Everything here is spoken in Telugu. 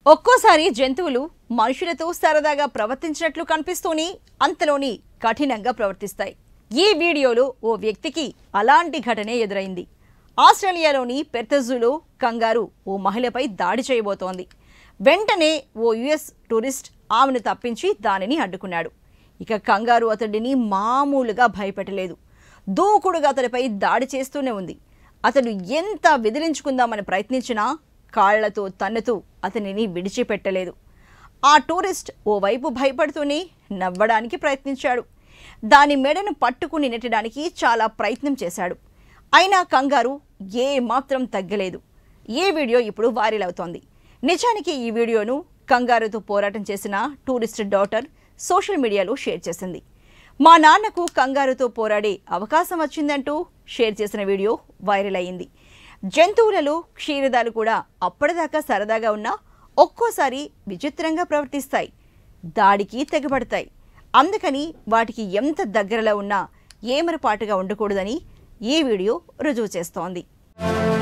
ఒక్కోసారి జంతువులు మనుషులతో సరదాగా ప్రవర్తించినట్లు కనిపిస్తూనే అంతలోని కఠినంగా ప్రవర్తిస్తాయి ఈ వీడియోలో ఓ వ్యక్తికి అలాంటి ఘటనే ఎదురైంది ఆస్ట్రేలియాలోని పెర్తజులో కంగారు ఓ మహిళపై దాడి చేయబోతోంది వెంటనే ఓ యుఎస్ టూరిస్ట్ ఆమెను తప్పించి దానిని అడ్డుకున్నాడు ఇక కంగారు అతడిని మామూలుగా భయపెట్టలేదు దూకుడుగా అతడిపై దాడి చేస్తూనే ఉంది అతడు ఎంత విదిలించుకుందామని ప్రయత్నించినా కాళ్లతో తన్నుతూ అతనిని విడిచిపెట్టలేదు ఆ టూరిస్ట్ ఓవైపు భయపడుతూనే నవ్వడానికి ప్రయత్నించాడు దాని మెడను పట్టుకుని నెట్టడానికి చాలా ప్రయత్నం చేశాడు అయినా కంగారు ఏ మాత్రం తగ్గలేదు ఈ వీడియో ఇప్పుడు వైరల్ అవుతోంది నిజానికి ఈ వీడియోను కంగారుతో పోరాటం చేసిన టూరిస్ట్ డాటర్ సోషల్ మీడియాలో షేర్ చేసింది మా నాన్నకు కంగారుతో పోరాడే అవకాశం వచ్చిందంటూ షేర్ చేసిన వీడియో వైరల్ అయింది జంతువులలో క్షీరదాలు కూడా అప్పటిదాకా సరదాగా ఉన్నా ఒక్కోసారి విచిత్రంగా ప్రవర్తిస్తాయి దాడికి తెగబడతాయి అందుకని వాటికి ఎంత దగ్గరలో ఉన్నా ఏమరపాటుగా ఉండకూడదని ఈ వీడియో రుజువు చేస్తోంది